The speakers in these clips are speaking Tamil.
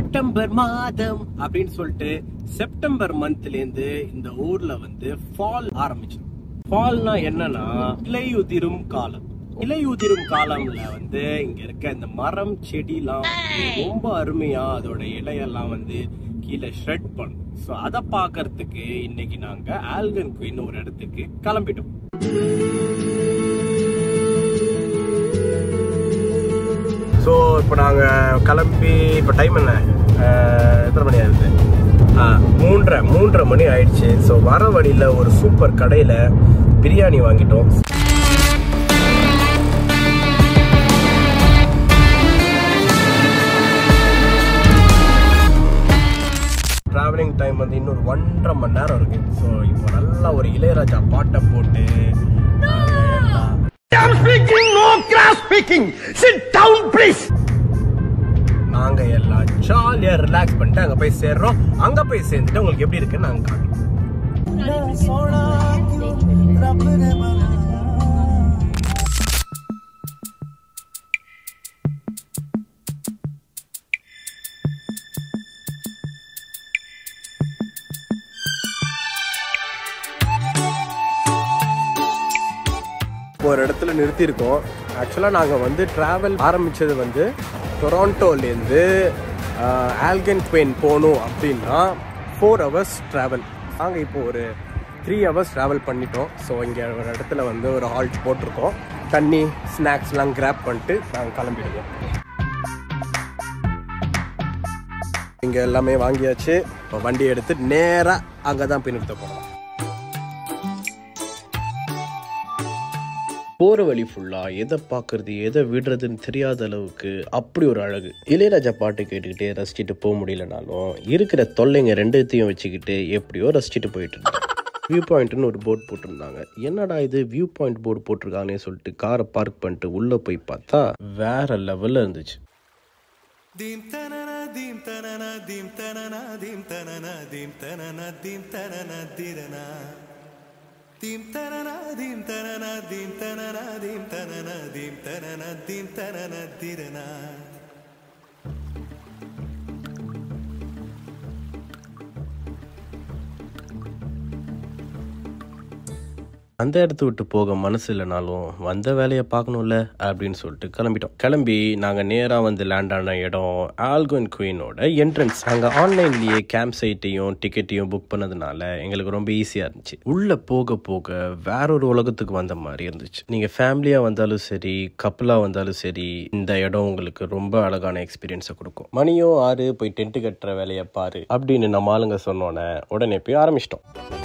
செப்டம்பர் மாதம் அப்படின்னு சொல்லிட்டு செப்டம்பர் மந்த்ல இருந்து இந்த ஊர்ல வந்து ஃபால் ஆரம்பிச்சு ஃபால்னா என்னன்னா இலையுதிரும் காலம் இலையுதிரும் காலம்ல வந்து இங்க இருக்க இந்த மரம் செடிலாம் வந்து ரொம்ப அருமையா அதோட இலையெல்லாம் வந்து கீழே ஷ்ரெட் பண்ணும் ஸோ அதை பார்க்கறதுக்கு இன்னைக்கு நாங்க ஆல்கன் குயின் ஒரு இடத்துக்கு கிளம்பிட்டோம் ஸோ இப்போ நாங்கள் கிளம்பி இப்போ டைம் என்ன அஹ், எத்தனை மணி ஆகுது ஆ, மூன்றரை மூன்றரை மணி ஆயிடுச்சு ஸோ வர வழியில் ஒரு சூப்பர் கடையில் பிரியாணி வாங்கிட்டோம் டிராவலிங் டைம் வந்து இன்னொரு ஒன்றரை மணி நேரம் இருக்கு ஸோ இப்போ நல்லா ஒரு இளையராஜா பாட்டை போட்டு நாங்க எல்லாம் I'm speaking, no cross speaking. Sit down, please. நாங்க எல்லாம் ஜாலியா ரிலாக்ஸ் பண்ணிட்டு அங்க போய் சேர்றோம் அங்க போய் சேர்ந்துட்டு உங்களுக்கு எப்படி இருக்குன்னு நாங்க காட்டுறோம் ஒரு இடத்துல நிறுத்தியிருக்கோம் ஆக்சுவலாக நாங்கள் வந்து ட்ராவல் ஆரம்பித்தது வந்து டொராண்டோலேருந்து ஆல்கன் குவென் போகணும் அப்படின்னா ஃபோர் ஹவர்ஸ் ட்ராவல் நாங்கள் இப்போ ஒரு த்ரீ ஹவர்ஸ் ட்ராவல் பண்ணிட்டோம் ஸோ இங்கே ஒரு இடத்துல வந்து ஒரு ஹால்ட் போட்டிருக்கோம் தண்ணி ஸ்நாக்ஸ்லாம் கிராப் பண்ணிட்டு நாங்கள் கிளம்பிடுவோம் இங்கே எல்லாமே வாங்கியாச்சு இப்போ வண்டி எடுத்து நேராக அங்கே தான் போய் நிறுத்த போகிறோம் போகிற வழி ஃபுல்லாக எதை பார்க்கறது எதை விடுறதுன்னு தெரியாத அளவுக்கு அப்படி ஒரு அழகு இளையராஜா பாட்டு கேட்டுக்கிட்டே ரசிச்சுட்டு போக முடியலனாலும் இருக்கிற தொல்லைங்க ரெண்டுத்தையும் வச்சுக்கிட்டு எப்படியோ ரசிச்சுட்டு போயிட்டு இருந்தேன் வியூ பாயிண்ட்னு ஒரு போர்டு போட்டிருந்தாங்க என்னடா இது வியூ பாயிண்ட் போர்டு போட்டிருக்காங்கன்னு சொல்லிட்டு காரை பார்க் பண்ணிட்டு உள்ளே போய் பார்த்தா வேற லெவலில் இருந்துச்சு Dim tanana dim tanana dim tanana dim tanana dim tanana dim tanana dirana Dim tanana dim tanana dim tanana dim tanana dim tanana dim tanana dirana அந்த இடத்த விட்டு போக மனசு இல்லைனாலும் வந்த வேலையை பார்க்கணும்ல அப்படின்னு சொல்லிட்டு கிளம்பிட்டோம் கிளம்பி நாங்கள் நேராக வந்து லேண்ட் ஆன இடம் ஆல்கோன் குயினோட என்ட்ரன்ஸ் நாங்கள் ஆன்லைன்லேயே கேம்ப் சைட்டையும் டிக்கெட்டையும் புக் பண்ணதுனால எங்களுக்கு ரொம்ப ஈஸியாக இருந்துச்சு உள்ளே போக போக வேற ஒரு உலகத்துக்கு வந்த மாதிரி இருந்துச்சு நீங்கள் ஃபேமிலியாக வந்தாலும் சரி கப்பலாக வந்தாலும் சரி இந்த இடம் உங்களுக்கு ரொம்ப அழகான எக்ஸ்பீரியன்ஸை கொடுக்கும் மணியும் ஆறு போய் டென்ட் கட்டுற வேலையை பாரு அப்படின்னு நம்ம ஆளுங்க சொன்னோன்னே உடனே போய் ஆரம்பிச்சிட்டோம்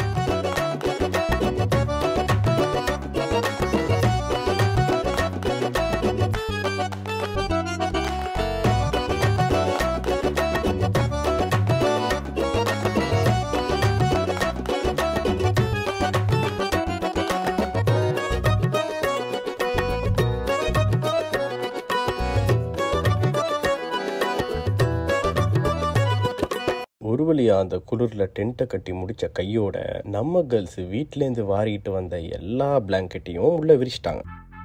ஒரு வழியா அந்த குளிர்ல டென்ட்டை கட்டி முடிச்ச கையோட நம்ம கேர்ள்ஸ் வீட்லேருந்து வாரிட்டு வந்த எல்லா பிளாங்கெட்டையும் உள்ள விரிச்சிட்டாங்க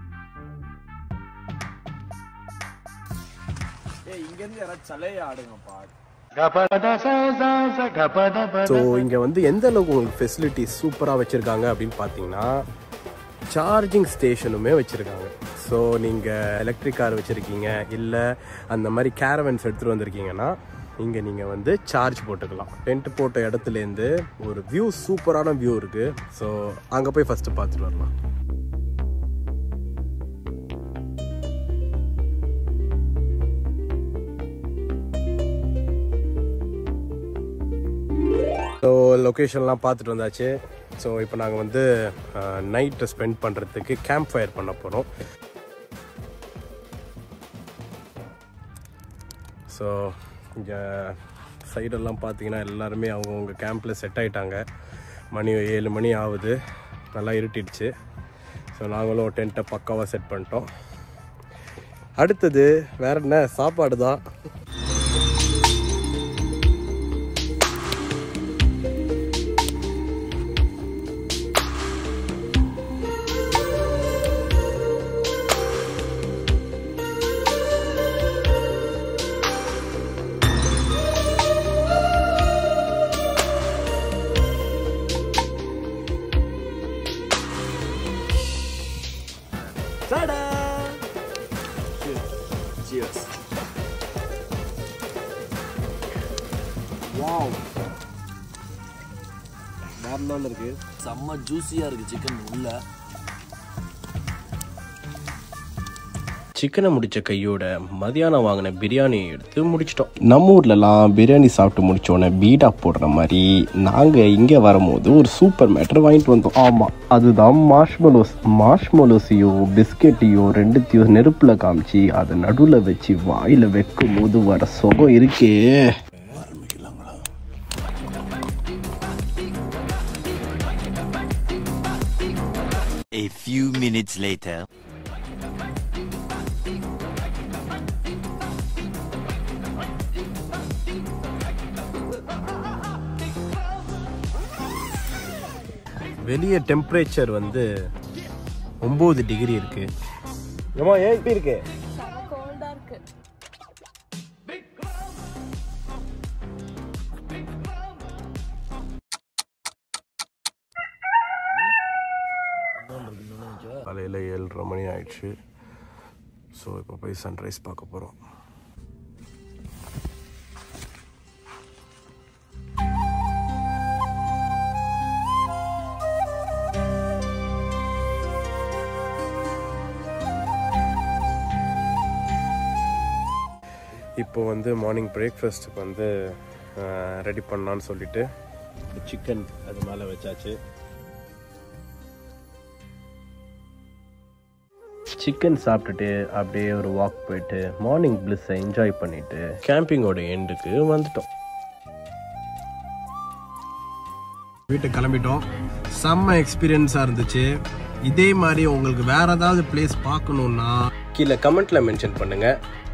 ஸோ இங்கே வந்து எந்த அளவுக்கு உங்களுக்கு ஃபெசிலிட்டிஸ் சூப்பராக வச்சுருக்காங்க அப்படின்னு பார்த்தீங்கன்னா சார்ஜிங் ஸ்டேஷனுமே வச்சுருக்காங்க ஸோ நீங்கள் எலக்ட்ரிக் கார் வச்சுருக்கீங்க இல்லை அந்த மாதிரி கேரவன்ஸ் எடுத்துகிட்டு வந்திருக்கீங்கன்னா இங்கே நீங்கள் வந்து சார்ஜ் போட்டுக்கலாம் டென்ட் போட்ட இடத்துலேருந்து ஒரு வியூ சூப்பரான வியூ இருக்குது ஸோ அங்கே போய் ஃபஸ்ட்டு பார்த்துட்டு வரலாம் ஸோ லொக்கேஷன்லாம் பார்த்துட்டு வந்தாச்சு ஸோ இப்போ நாங்கள் வந்து நைட்டை ஸ்பெண்ட் பண்ணுறதுக்கு கேம்ப் ஃபயர் பண்ண போகிறோம் ஸோ இங்கே சைடெல்லாம் பார்த்தீங்கன்னா எல்லாருமே அவங்கவுங்க கேம்பில் செட் ஆகிட்டாங்க மணி ஏழு மணி ஆகுது நல்லா இருட்டிடுச்சு ஸோ நாங்களும் டென்ட்டை பக்காவாக செட் பண்ணிட்டோம் அடுத்தது வேற என்ன சாப்பாடு தான் செம்ம ஜூஸியா இருக்கு சிக்கன் உள்ள சிக்கனை முடிச்ச கையோட மதியானம் வாங்கின பிரியாணியை எடுத்து முடிச்சிட்டோம் நம்ம ஊர்லலாம் பிரியாணி சாப்பிட்டு முடிச்சோடனே பீடா போடுற மாதிரி நாங்கள் இங்கே வரும்போது ஒரு சூப்பர் மேட்டர் வாங்கிட்டு வந்தோம் ஆமாம் அதுதான் மாஷ்மலோஸ் மாஷ்மலோஸையும் பிஸ்கெட்டையும் ரெண்டுத்தையும் நெருப்பில் காமிச்சு அதை நடுவில் வச்சு வாயில் வைக்கும் போது வர சுகம் இருக்கே A few minutes later. வெளியே டெம்பரேச்சர் வந்து ஒம்பது டிகிரி இருக்கு ஏமா ஏன் இப்படி இருக்கு காலையில் ஏழரை மணி ஆயிடுச்சு ஸோ இப்போ போய் சன்ரைஸ் பார்க்க போகிறோம் இப்போ வந்து மார்னிங் பிரேக்ஃபாஸ்ட்டுக்கு வந்து ரெடி பண்ணலான்னு சொல்லிட்டு சிக்கன் அது மேலே வச்சாச்சு சிக்கன் சாப்பிட்டுட்டு அப்படியே ஒரு வாக் போயிட்டு மார்னிங் பிளிஸை என்ஜாய் பண்ணிட்டு கேம்பிங்கோட எண்டுக்கு வந்துட்டோம் வீட்டுக்கு கிளம்பிட்டோம் செம்ம எக்ஸ்பீரியன்ஸாக இருந்துச்சு இதே மாதிரி உங்களுக்கு வேற ஏதாவது பிளேஸ் பார்க்கணுன்னா கீழே கமெண்ட்ல மென்ஷன் பண்ணுங்க